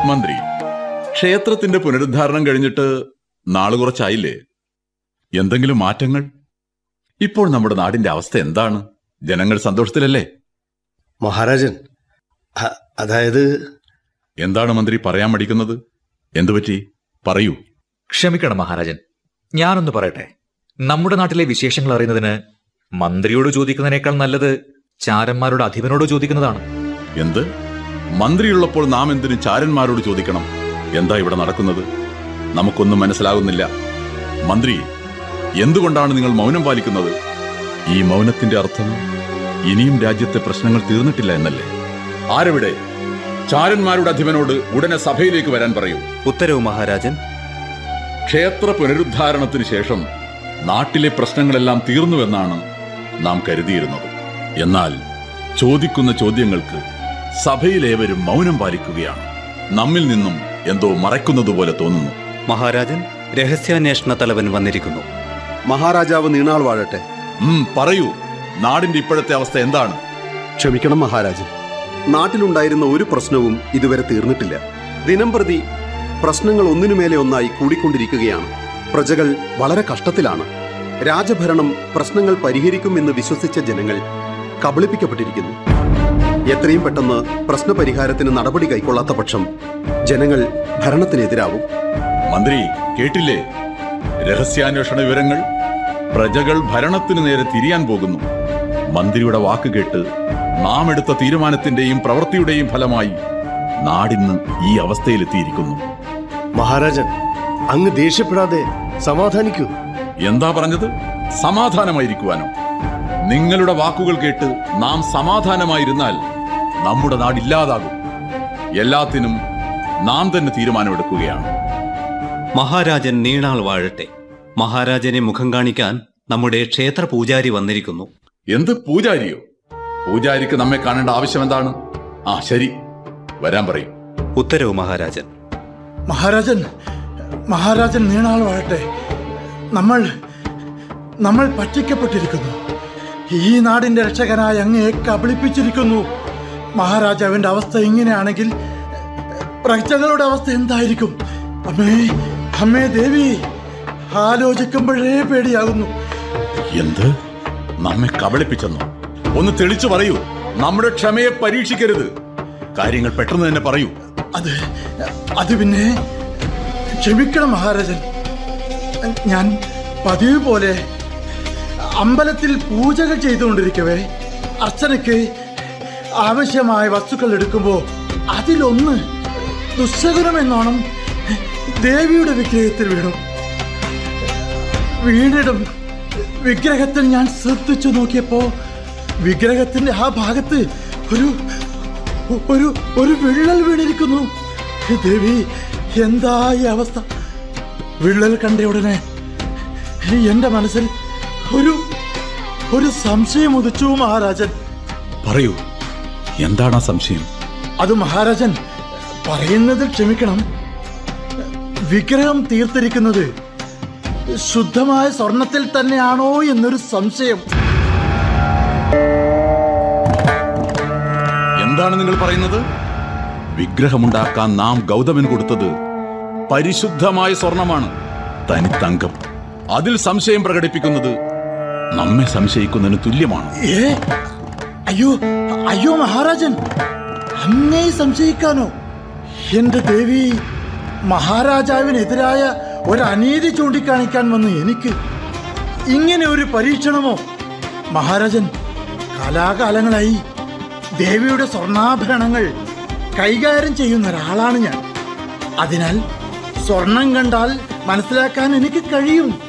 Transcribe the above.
മന്ത്രി ക്ഷേത്രത്തിന്റെ പുനരുദ്ധാരണം കഴിഞ്ഞിട്ട് നാള് കുറച്ചായില്ലേ എന്തെങ്കിലും മാറ്റങ്ങൾ ഇപ്പോൾ നമ്മുടെ നാടിന്റെ അവസ്ഥ എന്താണ് ജനങ്ങൾ സന്തോഷത്തിലല്ലേ മഹാരാജൻ അ- അതായത് എന്താണ് മന്ത്രി പറയാൻ മടിക്കുന്നത് എന്തുപറ്റി പറയൂ ക്ഷമിക്കണം മഹാരാജൻ ഞാനൊന്ന് പറയട്ടെ നമ്മുടെ നാട്ടിലെ വിശേഷങ്ങൾ അറിയുന്നതിന് മന്ത്രിയോട് ചോദിക്കുന്നതിനേക്കാൾ നല്ലത് ചാരന്മാരുടെ അധിപനോട് ചോദിക്കുന്നതാണ് എന്ത് മന്ത്രിയുള്ളപ്പോൾ നാം എന്തിനു ചാരന്മാരോട് ചോദിക്കണം എന്താ ഇവിടെ നടക്കുന്നത് നമുക്കൊന്നും മനസ്സിലാകുന്നില്ല മന്ത്രി എന്തുകൊണ്ടാണ് നിങ്ങൾ മൗനം പാലിക്കുന്നത് ഈ മൗനത്തിന്റെ അർത്ഥം ഇനിയും രാജ്യത്തെ പ്രശ്നങ്ങൾ തീർന്നിട്ടില്ല എന്നല്ലേ ആരെവിടെ ചാരന്മാരുടെ അധിപനോട് ഉടനെ സഭയിലേക്ക് വരാൻ പറയൂ ഉത്തരവ് മഹാരാജൻ ക്ഷേത്ര പുനരുദ്ധാരണത്തിന് ശേഷം നാട്ടിലെ പ്രശ്നങ്ങളെല്ലാം തീർന്നുവെന്നാണ് നാം കരുതിയിരുന്നത് എന്നാൽ ചോദിക്കുന്ന ചോദ്യങ്ങൾക്ക് സഭയിലേവരും മൗനം പാലിക്കുകയാണ് നമ്മിൽ നിന്നും എന്തോ മറയ്ക്കുന്നതുപോലെ തോന്നുന്നു മഹാരാജൻ രഹസ്യാന്വേഷണ തലവൻ വന്നിരിക്കുന്നു മഹാരാജാവ് നീണാൾ വാഴട്ടെ ഉം, പറയൂ നാടിന്റെ ഇപ്പോഴത്തെ അവസ്ഥ എന്താണ് ക്ഷമിക്കണം മഹാരാജൻ നാട്ടിലുണ്ടായിരുന്ന ഒരു പ്രശ്നവും ഇതുവരെ തീർന്നിട്ടില്ല ദിനംപ്രതി പ്രശ്നങ്ങൾ ഒന്നിനുമേലെ ഒന്നായി കൂടിക്കൊണ്ടിരിക്കുകയാണ് പ്രജകൾ വളരെ കഷ്ടത്തിലാണ് രാജഭരണം പ്രശ്നങ്ങൾ പരിഹരിക്കുമെന്ന് വിശ്വസിച്ച ജനങ്ങൾ കബളിപ്പിക്കപ്പെട്ടിരിക്കുന്നു എത്രയും പെട്ടെന്ന് പ്രശ്നപരിഹാരത്തിന് നടപടി കൈക്കൊള്ളാത്ത പക്ഷം ജനങ്ങൾ ഭരണത്തിനെതിരാവും മന്ത്രി കേട്ടില്ലേ രഹസ്യാന്വേഷണ വിവരങ്ങൾ പ്രജകൾ ഭരണത്തിനു നേരെ തിരിയാൻ പോകുന്നു മന്ത്രിയുടെ വാക്ക് കേട്ട് നാം എടുത്ത തീരുമാനത്തിന്റെയും പ്രവൃത്തിയുടെയും ഫലമായി നാടിന്ന് ഈ അവസ്ഥയിലെത്തിയിരിക്കുന്നു മഹാരാജൻ അങ്ങ് ദേഷ്യപ്പെടാതെ സമാധാനിക്കൂ എന്താ പറഞ്ഞത് സമാധാനമായിരിക്കുവാനോ നിങ്ങളുടെ വാക്കുകൾ കേട്ട് നാം സമാധാനമായിരുന്നാൽ നമ്മുടെ നാടില്ലാതാകും എല്ലാത്തിനും നാം തന്നെ തീരുമാനമെടുക്കുകയാണ് മഹാരാജൻ നീണാൾ വാഴട്ടെ മഹാരാജനെ മുഖം കാണിക്കാൻ നമ്മുടെ ക്ഷേത്ര പൂജാരി വന്നിരിക്കുന്നു എന്ത് പൂജാരിയോ പൂജാരിക്ക് നമ്മെ കാണേണ്ട ആവശ്യം എന്താണ് ആ ശരി വരാൻ പറയും ഉത്തരവ് മഹാരാജൻ മഹാരാജൻ മഹാരാജൻ നീണാൾ വാഴട്ടെ നമ്മൾ നമ്മൾ പറ്റിക്കപ്പെട്ടിരിക്കുന്നു ഈ നാടിന്റെ രക്ഷകനായ അങ്ങയെ കബളിപ്പിച്ചിരിക്കുന്നു മഹാരാജാവിന്റെ അവസ്ഥ ഇങ്ങനെയാണെങ്കിൽ പ്രജകളുടെ അവസ്ഥ എന്തായിരിക്കും അമ്മേ അമ്മേ ദേവി ആലോചിക്കുമ്പോഴേ പേടിയാകുന്നു എന്ത് നമ്മെ കബളിപ്പിച്ചെന്നോ ഒന്ന് തെളിച്ചു പറയൂ നമ്മുടെ ക്ഷമയെ പരീക്ഷിക്കരുത് കാര്യങ്ങൾ പെട്ടെന്ന് തന്നെ പറയൂ അത് അത് പിന്നെ ക്ഷമിക്കണം മഹാരാജൻ ഞാൻ പതിവ് പോലെ അമ്പലത്തിൽ പൂജകൾ ചെയ്തുകൊണ്ടിരിക്കവേ അർച്ചനയ്ക്ക് ആവശ്യമായ വസ്തുക്കൾ എടുക്കുമ്പോൾ അതിലൊന്ന് ദുസ്സഹനമെന്നോണം ദേവിയുടെ വിഗ്രഹത്തിൽ വീണു വീണിടും വിഗ്രഹത്തിൽ ഞാൻ ശ്രദ്ധിച്ചു നോക്കിയപ്പോ വിഗ്രഹത്തിന്റെ ആ ഭാഗത്ത് ഒരു ഒരു ഒരു വിള്ളൽ വീണിരിക്കുന്നു ദേവി എന്താ ഈ അവസ്ഥ വിള്ളൽ കണ്ട ഉടനെ എന്റെ മനസ്സിൽ ഒരു ഒരു സംശയം ഉദിച്ചു മഹാരാജൻ പറയൂ എന്താണ് ആ സംശയം അത് മഹാരാജൻ പറയുന്നതിൽ ക്ഷമിക്കണം വിഗ്രഹം തീർത്തിരിക്കുന്നത് ശുദ്ധമായ സ്വർണത്തിൽ തന്നെയാണോ എന്നൊരു സംശയം എന്താണ് നിങ്ങൾ പറയുന്നത് വിഗ്രഹമുണ്ടാക്കാൻ നാം ഗൗതമൻ കൊടുത്തത് പരിശുദ്ധമായ സ്വർണമാണ് തനിത്തങ്കം അതിൽ സംശയം പ്രകടിപ്പിക്കുന്നത് നമ്മെ സംശയിക്കുന്നതിന് തുല്യമാണ് ഏ അയ്യോ അയ്യോ മഹാരാജൻ അങ്ങേ സംശയിക്കാനോ എന്റെ ദേവി മഹാരാജാവിനെതിരായ ഒരു അനീതി ചൂണ്ടിക്കാണിക്കാൻ വന്നു എനിക്ക് ഇങ്ങനെ ഒരു പരീക്ഷണമോ മഹാരാജൻ കാലാകാലങ്ങളായി ദേവിയുടെ സ്വർണ്ണാഭരണങ്ങൾ കൈകാര്യം ചെയ്യുന്ന ഒരാളാണ് ഞാൻ അതിനാൽ സ്വർണം കണ്ടാൽ മനസ്സിലാക്കാൻ എനിക്ക് കഴിയും